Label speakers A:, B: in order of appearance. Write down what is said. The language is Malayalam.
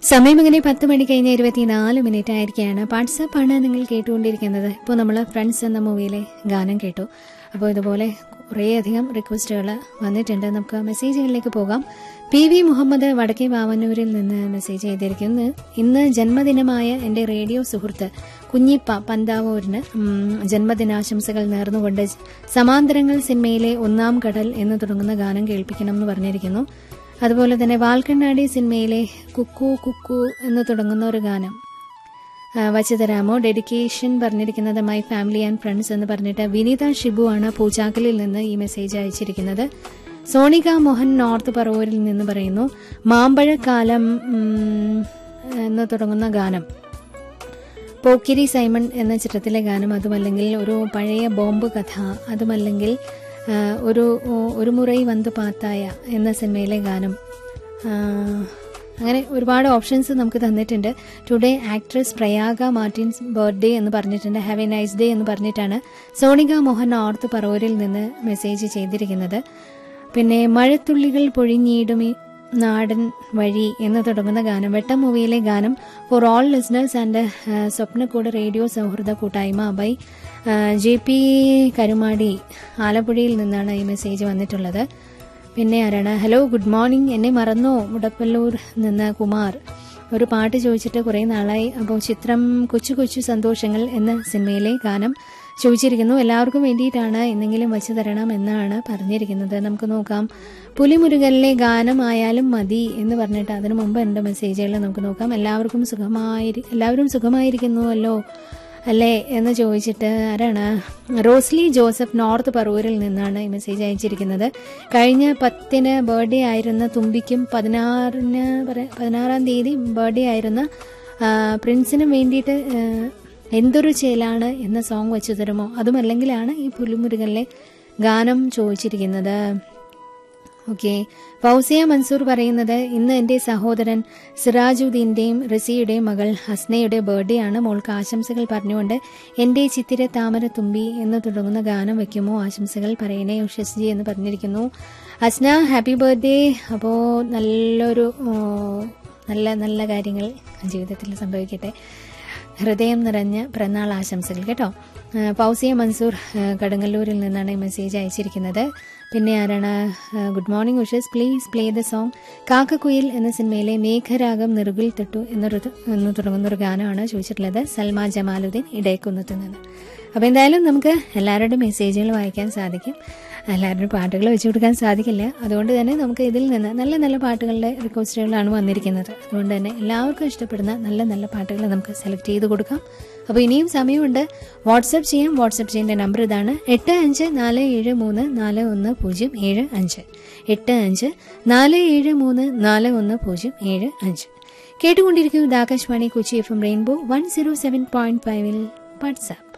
A: സമയം അങ്ങനെ പത്ത് മണി കഴിഞ്ഞ് ഇരുപത്തിനാല് മിനിറ്റ് ആയിരിക്കുകയാണ് വാട്സാപ്പാണ് നിങ്ങൾ കേട്ടുകൊണ്ടിരിക്കുന്നത് ഇപ്പോൾ നമ്മൾ ഫ്രണ്ട്സ് എന്ന മൂവിയിലെ ഗാനം കേട്ടു അപ്പോൾ ഇതുപോലെ കുറേയധികം റിക്വസ്റ്റുകൾ വന്നിട്ടുണ്ട് നമുക്ക് മെസ്സേജുകളിലേക്ക് പോകാം പി വി മുഹമ്മദ് വടക്കേ വാവന്നൂരിൽ നിന്ന് മെസ്സേജ് ചെയ്തിരിക്കുന്നു ഇന്ന് ജന്മദിനമായ എൻ്റെ റേഡിയോ സുഹൃത്ത് കുഞ്ഞിപ്പ പന്താവൂരിന് ഉം, ജന്മദിനാശംസകൾ നേർന്നുകൊണ്ട് സമാന്തരങ്ങൾ സിനിമയിലെ ഒന്നാം കടൽ എന്ന് തുടങ്ങുന്ന ഗാനം കേൾപ്പിക്കണം എന്ന് പറഞ്ഞിരിക്കുന്നു അതുപോലെ തന്നെ വാൽക്കണ്ണാടി സിനിമയിലെ കുക്കു കുക്കു എന്ന് തുടങ്ങുന്ന ഒരു ഗാനം ആ, വച്ചു തരാമോ ഡെഡിക്കേഷൻ പറഞ്ഞിരിക്കുന്നത് മൈ ഫാമിലി ആൻഡ് ഫ്രണ്ട്സ് എന്ന് പറഞ്ഞിട്ട് വിനീത ഷിബു ആണ് പൂജാക്കലിൽ നിന്ന് ഈ മെസ്സേജ് അയച്ചിരിക്കുന്നത് സോണിക മോഹൻ നോർത്ത് പറവൂരിൽ നിന്ന് പറയുന്നു മാമ്പഴക്കാലം ഉം, എന്ന് തുടങ്ങുന്ന ഗാനം പോക്കിരി സൈമൺ എന്ന ചിത്രത്തിലെ ഗാനം അതുമല്ലെങ്കിൽ ഒരു പഴയ ബോംബ് കഥ അതുമല്ലെങ്കിൽ ആ, ഒരു ഒരു മുറൈ വന്ത് പാത്തായ എന്ന സിനിമയിലെ ഗാനം ആ, അങ്ങനെ ഒരുപാട് ഓപ്ഷൻസ് നമുക്ക് തന്നിട്ടുണ്ട് today actress Prayaga Martin's birthday എന്ന് പറഞ്ഞിട്ടുണ്ട് ഹാവ് എ നൈസ് ഡേ എന്ന് പറഞ്ഞിട്ടാണ് സോണിക മോഹൻ നോർത്ത് പറവൂരിൽ നിന്ന് മെസ്സേജ് ചെയ്തിരിക്കുന്നത് പിന്നെ മഴത്തുള്ളികൾ പൊഴിഞ്ഞിടും ഈ നാടൻ വഴി എന്ന് തുടങ്ങുന്ന ഗാനം വെട്ടം മൂവിയിലെ ഗാനം for all listeners and Swapnakoodu radio സൗഹൃദ കൂട്ടായ്മ ബൈ ജെ പി കരുമാടി ആലപ്പുഴയിൽ നിന്നാണ് ഈ മെസ്സേജ് വന്നിട്ടുള്ളത് പിന്നെ ആരാണ് ഹലോ ഗുഡ് മോർണിംഗ് എന്നെ മറന്നോ മുടപ്പല്ലൂർ നിന്ന് കുമാർ ഒരു പാട്ട് ചോദിച്ചിട്ട് കുറേ നാളായി അപ്പോൾ ചിത്രം കൊച്ചു കൊച്ചു സന്തോഷങ്ങൾ എന്ന സിനിമയിലെ ഗാനം ചോദിച്ചിരിക്കുന്നു എല്ലാവർക്കും വേണ്ടിയിട്ടാണ് എന്തെങ്കിലും വച്ചു തരണം എന്നാണ് പറഞ്ഞിരിക്കുന്നത് നമുക്ക് നോക്കാം പുലിമുരുകലിലെ ഗാനമായാലും മതി എന്ന് പറഞ്ഞിട്ട് അതിനു മുമ്പ് എൻ്റെ മെസ്സേജുകൾ നമുക്ക് നോക്കാം എല്ലാവർക്കും സുഖമായി എല്ലാവരും സുഖമായിരിക്കുന്നുവല്ലോ അല്ലേ എന്ന് ചോദിച്ചിട്ട് ആരാണ് റോസ്ലി ജോസഫ് നോർത്ത് പറവൂരിൽ നിന്നാണ് ഈ മെസ്സേജ് അയച്ചിരിക്കുന്നത് കഴിഞ്ഞ പത്തിന് ബർത്ത്ഡേ ആയിരുന്ന തുമ്പിക്കും പതിനാറിന് പറ- പതിനാറാം തീയതി ബർത്ത്ഡേ ആയിരുന്ന ആ, പ്രിൻസിനും വേണ്ടിയിട്ട് ആ, എന്തൊരു ചേലാണ് എന്ന സോങ് വെച്ചു തരുമോ അതുമല്ലെങ്കിലാണ് ഈ പുലിമുരുകനിലെ ഗാനം ചോദിച്ചിരിക്കുന്നത് ഓക്കെ ഫൗസിയ മൻസൂർ പറയുന്നത് ഇന്ന് എൻ്റെ സഹോദരൻ സിറാജുദ്ദീൻ്റെയും റസിയുടെയും മകൾ ഹസ്നയുടെ ബർത്ത്ഡേ ആണ് മോൾക്ക് ആശംസകൾ പറഞ്ഞുകൊണ്ട് എൻ്റെ ചിത്തിര താമര തുമ്പി എന്ന് തുടങ്ങുന്ന ഗാനം വെക്കുമോ ആശംസകൾ പറയണേ ഉഷസ്ജി എന്ന് പറഞ്ഞിരിക്കുന്നു ഹസ്ന ഹാപ്പി ബർത്ത്ഡേ അപ്പോൾ നല്ലൊരു ഓ, നല്ല നല്ല കാര്യങ്ങൾ ജീവിതത്തിൽ സംഭവിക്കട്ടെ ഹൃദയം നിറഞ്ഞ പിറന്നാൾ ആശംസകൾ കേട്ടോ ആ, ഫൗസിയ മൻസൂർ ആ, കടുങ്ങല്ലൂരിൽ നിന്നാണ് ഈ മെസ്സേജ് അയച്ചിരിക്കുന്നത് പിന്നെ ആരാണ് ആ, good morning Ushas please play the song Kakkakuyil എന്ന സിനിമയിലെ മേഘരാഗം നെറുകിൽ തൊട്ടു എന്നൊരു എന്ന് തുടങ്ങുന്ന ഒരു ഗാനമാണ് ചോദിച്ചിട്ടുള്ളത് സൽമാ ജമാലുദ്ദീൻ ഇടയക്കുന്നത്ത് നിന്ന് അപ്പോൾ എന്തായാലും നമുക്ക് എല്ലാവരുടെയും മെസ്സേജുകൾ വായിക്കാൻ സാധിക്കും എല്ലാവരുടെയും പാട്ടുകൾ വെച്ചു കൊടുക്കാൻ സാധിക്കില്ല അതുകൊണ്ട് തന്നെ നമുക്ക് ഇതിൽ നിന്ന് നല്ല നല്ല പാട്ടുകളുടെ റിക്വസ്റ്റുകളാണ് വന്നിരിക്കുന്നത് അതുകൊണ്ട് തന്നെ എല്ലാവർക്കും ഇഷ്ടപ്പെടുന്ന നല്ല നല്ല പാട്ടുകൾ നമുക്ക് സെലക്ട് ചെയ്ത് കൊടുക്കാം അപ്പോൾ ഇനിയും സമയമുണ്ട് വാട്സപ്പ് ചെയ്യാം വാട്സപ്പ് ചെയ്യേണ്ട നമ്പർ ഇതാണ് എട്ട് അഞ്ച് നാല് ഏഴ് മൂന്ന് നാല് ഒന്ന് പൂജ്യം ഏഴ് അഞ്ച് എട്ട് അഞ്ച് നാല് ഏഴ് മൂന്ന് നാല് ഒന്ന് പൂജ്യം ഏഴ് അഞ്ച് കേട്ടുകൊണ്ടിരിക്കുന്നത് Akashvani Kochi F M rainbow one zero seven point ഫൈവിൽ വാട്സാപ്പ്